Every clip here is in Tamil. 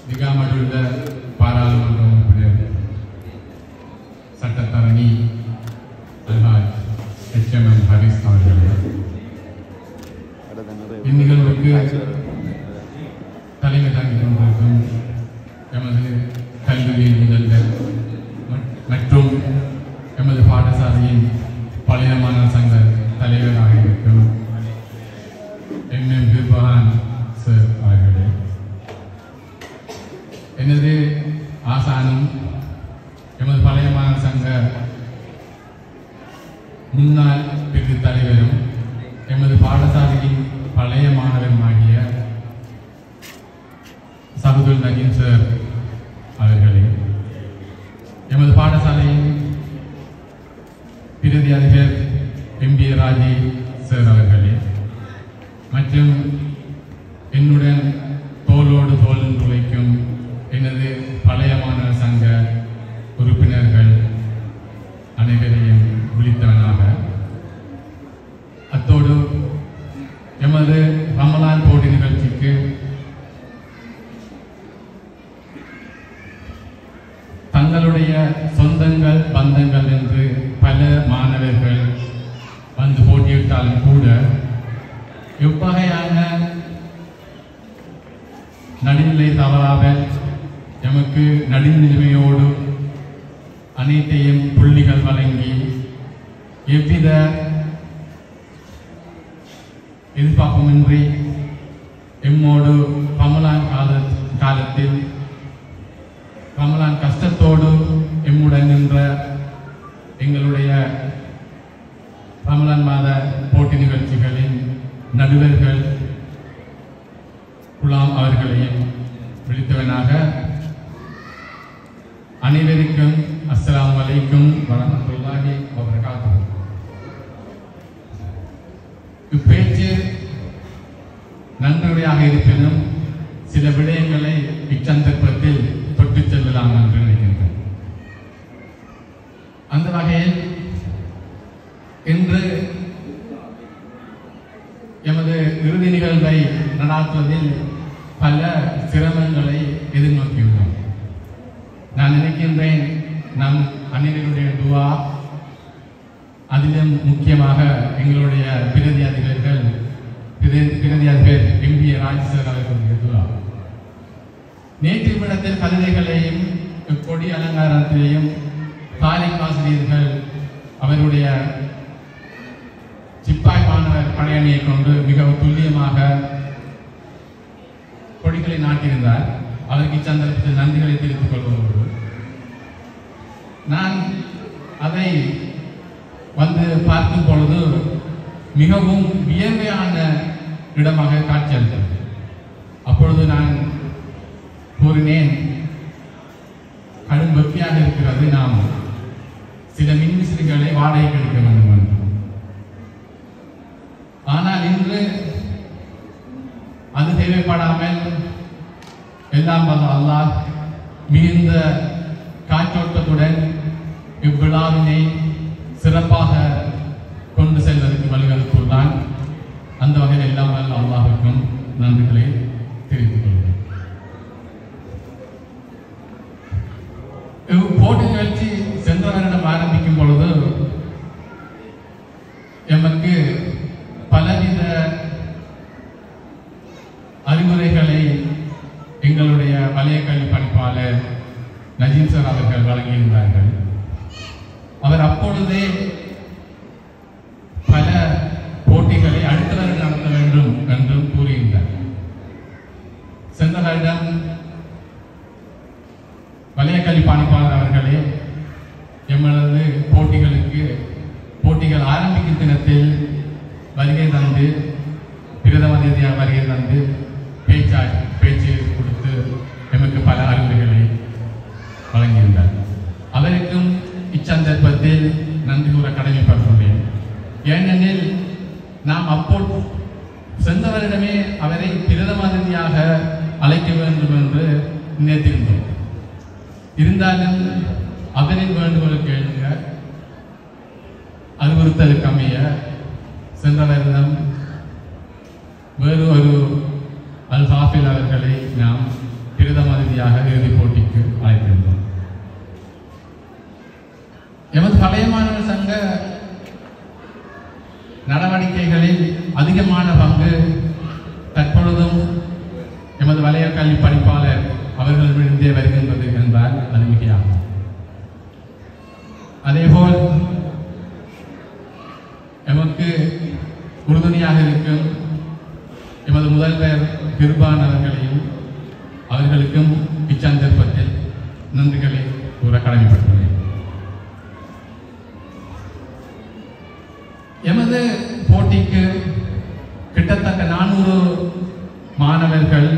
நிகாமடுள்ள பாராளுமன்ற உறுப்பினர் சட்டத்தரணி Alhaj H M M Harees அவர்களே இந்நிகழ்வுக்கு தலைமை தாங்கி கொண்டிருக்கும் எமது கல்லூரியின் முதல்வர் ம- மற்றும் எமது பாடசாலையின் பழைய மாணவர் சங்க தலைவராக இருக்கும் எம் எம் பிர்பஹான் சார் அவர்களே எனது ஆசானும் எமது பழைய மாணவர் சங்க முன்னாள் பிரிவு தலைவரும் எமது பாடசாலையின் பழைய மாணவருமாகிய சபதுல் நகீம் சார் அவர்களே எமது பாடசாலையின் பிரதி அதிபர் எம் பி ராஜி சார் அவர்களே மற்றும் என்னுடன் தோளோடு தோல் உழைக்கும் எனது பழைய மாணவர் சங்க உறுப்பினர்கள் அனைவரையும் விழித்தவனாக அத்தோடு எமது ரமலான் போட்டி நிகழ்ச்சிக்கு தங்களுடைய சொந்தங்கள் பந்தங்கள் என்று பல மாணவர்கள் வந்து போட்டியிட்டாலும் கூட எவ்வகையான நடுநிலை தவறாமல் எமக்கு நடுநிலைமையோடு அனைத்தையும் புள்ளிகள் வழங்கி எவ்வித எதிர்பார்ப்புமின்றி எம்மோடு ரமலான் கால காலத்தில் ரமலான் கஷ்டத்தோடு எம்முடன் நின்ற எங்களுடைய ரமலான் மாத போட்டி நிகழ்ச்சிகளின் நடுவர்கள் குலாம் அவர்களையும் விழித்தவனாக அனைவருக்கும் அஸ்ஸலாமு அலைக்கும் வரமத்துல்லாஹி வபரகாத்துஹு இப்பேச்சு நன்றியாக இருப்பினும் சில விடயங்களை இச்சந்தர்ப்பத்தில் தொட்டுச் செல்லலாம் என்று நினைக்கின்றேன் அந்த வகையில் இன்று எமது இறுதி நிகழ்வை நடாத்துவதில் பல சிரமங்களை எதிர்நோக்கியுள்ளோம் நான் நினைக்கின்றேன் நம் அனைவருடைய துவா அதிலும் முக்கியமாக எங்களுடைய பிரதி அதிகாரிகள் பிரதி- பிரதி அதிபர் எம் பி ராஜேஸ்வர் அவர்களுடைய துவா நேற்று விடத்தில் கவிதைகளையும் கொடி அலங்காரத்திலையும் தாலிம் ஆசிரியர்கள் அவருடைய சிப்பாய் மாணவர் படையணியை கொண்டு மிகவும் துல்லியமாக கொடிகளை நாட்டியிருந்தார் அதற்கு இச்சந்தர்ப்பத்தில் நன்றிகளை தெரிவித்துக் கொள்வதோடு நான் அதை வந்து பார்க்கும் பொழுது மிகவும் வியர்வையான இடமாக காட்சியளித்தது அப்பொழுது நான் கூறினேன் கடும் வெப்பியாக இருக்கிறது நாம் சில மின்விசிறிகளை வாடகைக்கு எடுக்க வேண்டும் என்று ஆனால் இன்று அது தேவைப்படாமல் எல்லாம் வல்ல அல்லாஹ் மிகுந்த காற்றோட்டத்துடன் இவ்விழாவினை சிறப்பாக கொண்டு செல்வதற்கு வழிவகுத்துள்ளான் அந்த வகையில் எல்லாம் வல்ல அல்லாஹுக்கும் நன்றிகளை தெரிவித்துக் கொள்கிறேன் இவ் போட்டி நிகழ்ச்சி சென்ற வருடம் ஆரம்பிக்கும் பொழுது எமக்கு பலவித அறிவுரைகளை எங்களுடைய வலய கல்வி பணிப்பாளர் நஜீம் சார் அவர்கள் வழங்கியிருந்தார்கள் அவர் அப்பொழுதே பல போட்டிகளை அடுத்த வருடம் நடத்த வேண்டும் என்றும் கூறியிருந்தார் சென்ற வருடம் வலய கல்வி பணிப்பாளர் அவர்களே எமது போட்டிகளுக்கு போட்டிகள் ஆரம்பிக்கும் தினத்தில் வருகை தந்து பிரதம அதிதியாக வருகை தந்து பேச்சா பேச்சு கொடுத்து எமக்கு பல அறிவுரைகளை வழங்கியிருந்தார் அவருக்கும் இச்சந்தர்ப்பத்தில் நன்றி கூற கடமைப்பட்டுள்ளேன் ஏனெனில் நாம் அப்போ சென்ற வருடமே அவரை பிரதம அதிதியாக அழைக்க வேண்டும் என்று நினைத்திருந்தோம் இருந்தாலும் அவரின் வேண்டுகோளுக்கு எழுந்த அறிவுறுத்தலுக்கு அமைய சென்ற வருடம் வேறு ஒரு அல் ஹாஃபில் அவர்களை நாம் பிரதம அதிதியாக பழைய மாணவர் சங்க நடவடிக்கைகளில் அதிகமான பங்கு தற்பொழுதும் எமது வலய கல்வி படிப்பாளர் அவர்களிடந்தே வருகின்றது என்றால் அது மிகையாகும் அதேபோல் எமக்கு உறுதுணையாக இருக்கும் எமது முதல்வர் கிருபான் அவர்களையும் அவர்களுக்கும் இச்சந்தர்ப்பத்தில் நன்றிகளை கூற கடமைப்பட்டுள்ளேன் எமது போட்டிக்கு கிட்டத்தட்ட நானூறு மாணவர்கள்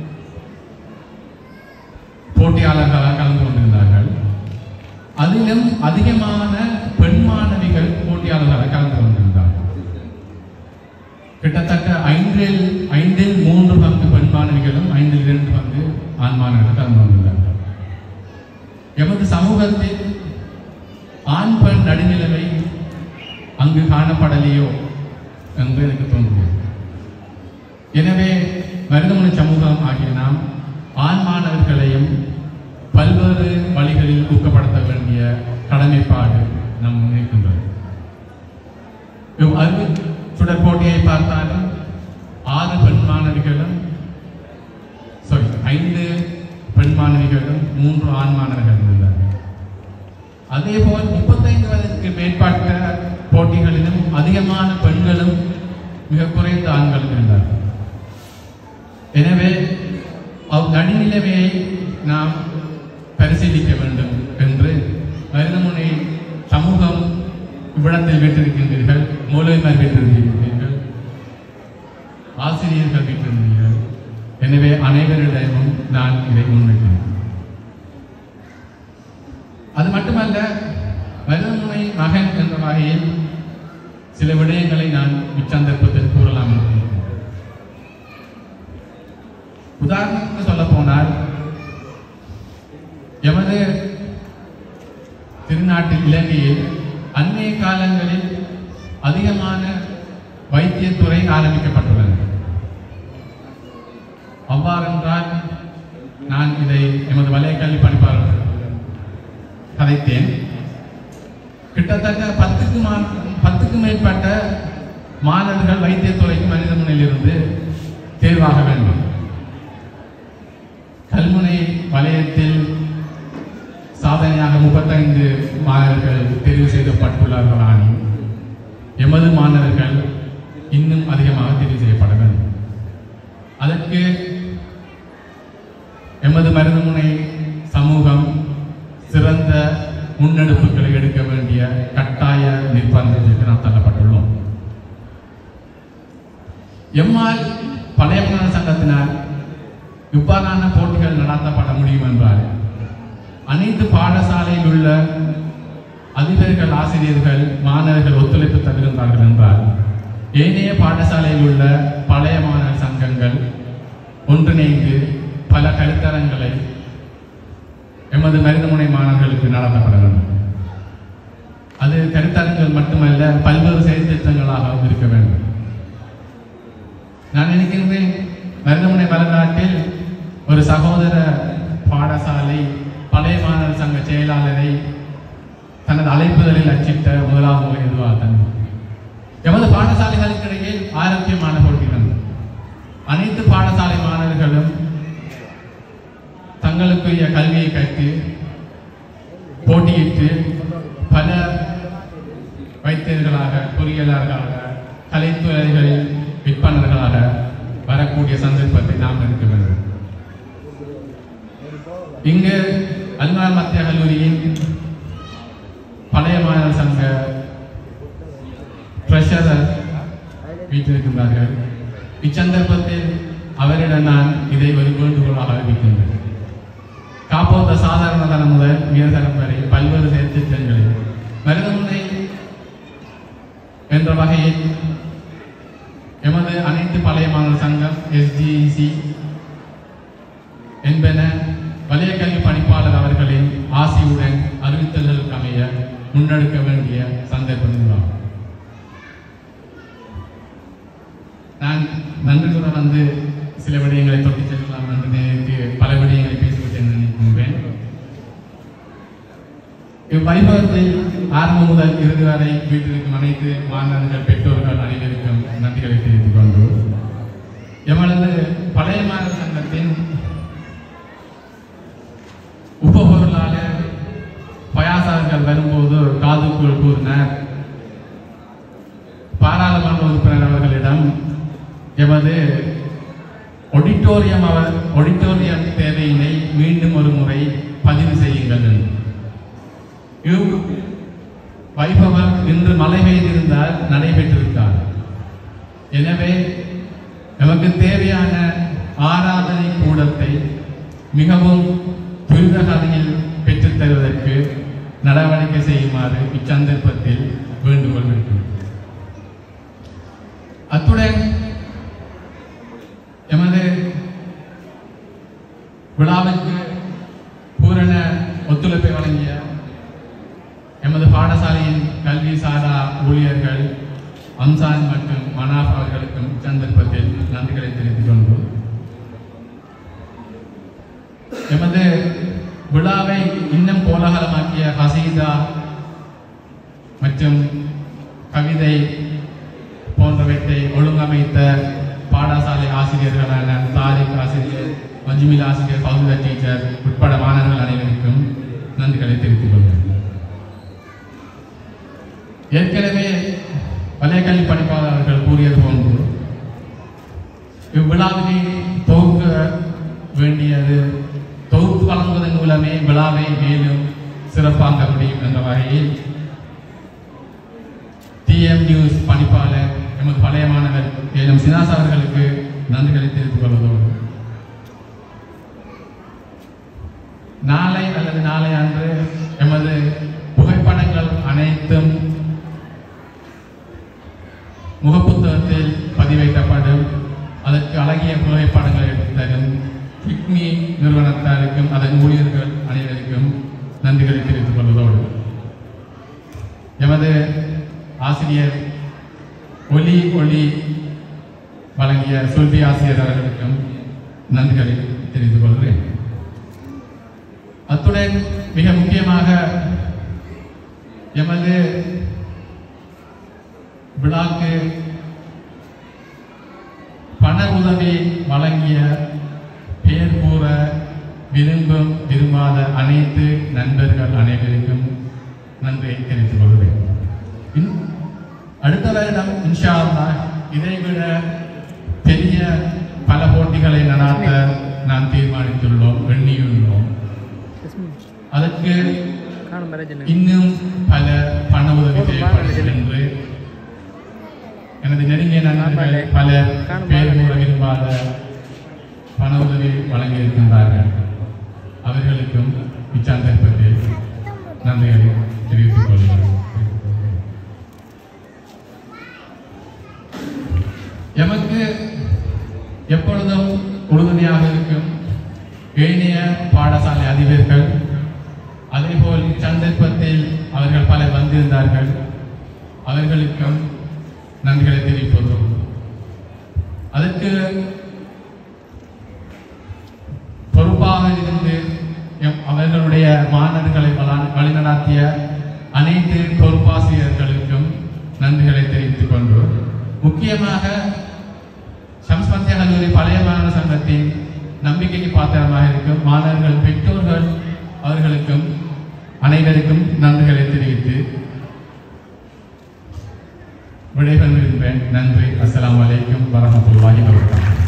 போட்டியாளர்களாக கலந்து கொண்டிருந்தார்கள் அதிலும் அதிகமான பெண் மாணவிகள் போட்டியாளர்களாக கலந்து கொண்டிருந்தார்கள் கிட்டத்தட்ட ஐந்தில் ஐந்தில் மூன்று பங்கு பெண் மாணவிகளும் ஐந்தில் இரண்டு பங்கு ஆண் மாணவர்கள் கலந்து கொண்டிருந்தார்கள் எமது சமூகத்தில் ஆண் பெண் நடுநிலைமை அங்கு காணப்படலையோ என்று எனக்கு தோன்றுகிறது எனவே மருதமணி சமூகம் ஆகிய நாம் ஆண் மாணவர்களையும் பல்வேறு வழிகளில் ஊக்கப்படுத்த வேண்டிய கடமைப்பாடு நம் இருக்கின்றது இவ் அறிவு சுடர் போட்டியை பார்த்தாலும் ஆறு பெண் மாணவிகளும் சாரி ஐந்து பெண் மாணவிகளும் மூன்று ஆண் மாணவர்கள் இருந்தார்கள் அதேபோல் முப்பத்தைந்து வயதுக்கு மேற்பட்ட போட்டிகளிலும் அதிகமான பெண்களும் மிக குறைந்த ஆண்களும் இருந்தார்கள் எனவே அவ் நடுநிலைமையை நாம் பரிசீலிக்க வேண்டும் என்று மருதமுனை சமூகம் இவ்விடத்தில் வீட்டிருக்கின்றீர்கள் மூலவிமார் வீட்டிருக்கின்றீர்கள் ஆசிரியர்கள் வீட்டிருந்தீர்கள் எனவே அனைவரிடமும் நான் இதை முன்வைக்கிறேன் அது மட்டுமல்ல மருதமுனை மகன் என்ற வகையில் சில விடயங்களை நான் இச்சந்தர்ப்பத்தில் கூறலாம் என்று நினைக்கிறேன். உதாரணத்துக்கு சொல்ல போனால் எமது திருநாட்டில் இலங்கையில் அன்றைய காலங்களில் அதிகமான வைத்தியத்துறை ஆரம்பிக்கப்பட்டுள்ளன அவ்வாறென்றால் நான் இதை எமது வலய கல்வி பணிப்பாளர் கதைத்தேன் கிட்டத்தட்ட பத்துக்கு மா பத்துக்கும் மேற்பட்ட மாணவர்கள் வைத்தியத்துறைக்கு மனிதமுனையிலிருந்து தேர்வாக வேண்டும் கல்முனை வலயத்தில் சாதனையாக முப்பத்தைந்து மாணவர்கள் தெரிவு செய்யப்பட்டுள்ளார்களானி எமது மாணவர்கள் இன்னும் அதிகமாக தெரிவு செய்யப்பட வேண்டும் அதற்கு எமது மருதமுனை சமூகம் சிறந்த முன்னெடுப்புகளை எடுக்க வேண்டிய கட்டாய நிர்பந்தத்திற்கு நாம் தள்ளப்பட்டுள்ளோம் எம்மால் பழைய மாணவர் சங்கத்தினால் இவ்வாறான போட்டிகள் நடத்தப்பட முடியும் என்றால் அனைத்து பாடசாலையில் உள்ள அதிபர்கள் ஆசிரியர்கள் மாணவர்கள் ஒத்துழைப்பு தருகின்றார்கள் என்றால் ஏனைய பாடசாலையில் உள்ள பழைய மாணவர் சங்கங்கள் ஒன்றிணைந்து பல கருத்தரங்களை எமது மருதமுனை மாணவர்களுக்கு நடத்தப்பட வேண்டும் அது கருத்தரங்குகள் மட்டுமல்ல பல்வேறு செயல்திட்டங்களாகவும் இருக்க வேண்டும் நான் நினைக்கின்றேன் மருதமுனை வரலாற்றில் ஒரு சகோதர பாடசாலை பழைய மாணவர் சங்க செயலாளரை தனது அழைப்புதலில் அச்சிட்ட முதலாவது முறை எதுவாக தந்தது எமது பாடசாலைகளுக்கு இடையே ஆரோக்கியமான போட்டிகள் அனைத்து பாடசாலை மாணவர்களும் தங்களுக்குரிய கல்வியை கற்று போட்டியிட்டு பல வைத்தியர்களாக பொறியியலாளர்களாக கலைத்துறைகளில் விற்பனர்களாக வரக்கூடிய சந்தர்ப்பத்தை நாம் எடுக்க வேண்டும் இங்கு அல்மார் மத்திய கல்லூரியின் பழைய மாணவர் சங்க ட்ரெஷரர் வீட்டிருக்கின்றார்கள் இச்சந்தர்ப்பத்தில் அவரிடம் நான் இதை ஒரு வேண்டுகோளாக அறிவிக்கின்றேன் காப்போத்த சாதாரண தரம் முதல் உயர்தரம் வரை பல்வேறு செயற்திட்டங்களில் மருதமுனை என்ற வகையில் எமது அனைத்து பழைய மாணவர் சங்கம் எஸ்டிசி என்பன வலய கல்வி பணிப்பாளர் அவர்களின் ஆசையுடன் அறிவித்தல்களுக்கு அமைய முன்னெடுக்க வேண்டிய சந்தர்ப்பம் இதுவாகும் நான் நன்றி கூற வந்து சில விடயங்களை தொட்டி செல்லலாம் என்று நினைத்து பல விடயங்களை பேசிவிட்டேன் நினைக்கின்றேன் இவ்வைபவத்தில் ஆரம்பம் முதல் இறுதி வரை வீட்டிற்கும் அனைத்து மாணவர்கள் பெற்றோர்கள் அனைவருக்கும் நன்றிகளை தெரிவித்துக் கொண்டு எமது பழைய மாணவர் சங்கத்தின் உபபொருளாளர் பயாசார்கள் வரும்போது காதுக்குள் கூறினார் பாராளுமன்ற உறுப்பினர் அவர்களிடம் எமது ஒடிட்டோரியம் அவர் ஒடிட்டோரியம் தேவையினை மீண்டும் ஒரு முறை பதிவு செய்யுங்கள் என்று. இவ் வைபவர் இன்று மழை பெய்திருந்தால் நடைபெற்றிருக்கார் எனவே நமக்கு தேவையான ஆராதனை கூடத்தை மிகவும் துரித கதையில் பெற்றுத் தருவதற்கு நடவடிக்கை செய்யுமாறு இச்சந்தர்ப்பத்தில் வேண்டுகோள் விடுக்கிறேன் அத்துடன் எமது விழாவிற்கு பூரண ஒத்துழைப்பை வழங்கிய எமது பாடசாலையின் கல்வி சாரா ஊழியர்கள் அம்சான் மற்றும் மனாப் அவர்களுக்கும் சந்தர்ப்பத்தில் நன்றிகளை தெரிவித்துக் கொண்டோம் எமது விழாவை இன்னும் கோலாகலமாக்கிய ஹசீதா மற்றும் கவிதை போன்றவற்றை ஒழுங்கமைத்த பாடசாலை ஆசிரியர்களான தாரிக் ஆசிரியர் மஞ்சுமில் ஆசிரியர் பகுதித டீச்சர் உட்பட மாணவர்கள் அனைவருக்கும் நன்றிகளை தெரிவித்துக் கொள்கிறேன் ஏற்கனவே பழைய கல்வி படிப்பாளர் அவர்கள் கூறியது போன்று இவ்விழாவினை தொகுக்க வேண்டியது தொகுப்பு வழங்குவதன் மூலமே விழாவை மேலும் சிறப்பாக்க முடியும் என்ற வகையில் டிஎம் நியூஸ் பணிப்பாளர் எமது பழைய மாணவர் ஏலும் சினாஸ் அவர்களுக்கு நன்றிகளை தெரிவித்துக் கொள்வதோடு நாளை அல்லது நாளை அன்று எமது புகைப்படங்கள் அனைத்தும் முகப்புத்தகத்தில் பதிவேற்றப்படும் அதற்கு அழகிய புகைப்படங்களை எடுத்து தரும் கிக்மி நிறுவனத்தாருக்கும் அதன் ஊழியர்கள் அனைவருக்கும் நன்றிகளை தெரிவித்துக் கொள்வதோடு எமது ஆசிரியர் ஒலி ஒளி வழங்கிய சுல்பி ஆசிரியர் அவர்களுக்கும் நன்றிகளை தெரிவித்துக் கொள்கிறேன் அத்துடன் மிக முக்கியமாக எமது விழாக்கு பண உதவி வழங்கிய பெயர் கூற விரும்பும் விரும்பாத அனைத்து நண்பர்கள் அனைவருக்கும் நன்றியை தெரிவித்துக் கொள்கிறேன் இன்- அடுத்த வருடம் இன்ஷா அல்லாஹ் இதைவிட பெரிய பல போட்டிகளை நடாத்த நாம் தீர்மானித்துள்ளோம் எண்ணியுள்ளோம் அதற்கு കാണും വരജന இன்னும் பல பண உதவி தேவைப்படும் என்று எனது நெருங்கிய நண்பர்கள் பலர் பேர் கூற விரும்பாத பண உதவி வழங்கியிருக்கின்றார்கள் அவர்களுக்கும் இச்சந்தர்ப்பத்தில் நன்றிகளை தெரிவித்துக் கொள்கிறேன் எமக்கு எப்பொழுதும் உறுதுணையாக இருக்கும் ஏனைய பாடசாலை அதிபர்கள் அதேபோல் சந்தர்ப்பத்தில் அவர்கள் பலர் வந்திருந்தார்கள் அவர்களுக்கும் நன்றிகளை தெரிவிப்பதும் அதற்கு பொறுப்பாக இருந்து எம் அவர்களுடைய மாணவர்களை வளா- வழிநடாத்திய அனைத்து பொறுப்பாசிரியர்களுக்கும் நன்றிகளை தெரிவித்துக் கொண்டு முக்கியமாக சம்ஸ்மத்திய கல்லூரி பழைய மாணவர் சங்கத்தின் நம்பிக்கைக்கு பாத்திரமாக இருக்கும் மாணவர்கள் பெற்றோர்கள் அவர்களுக்கும் அனைவருக்கும் நன்றிகளை தெரிவித்து விடைபெறுகின்றேன் நன்றி அஸ்ஸலாமு அலைக்கும் வரஹ்மத்துல்லாஹி வபரகாத்துஹு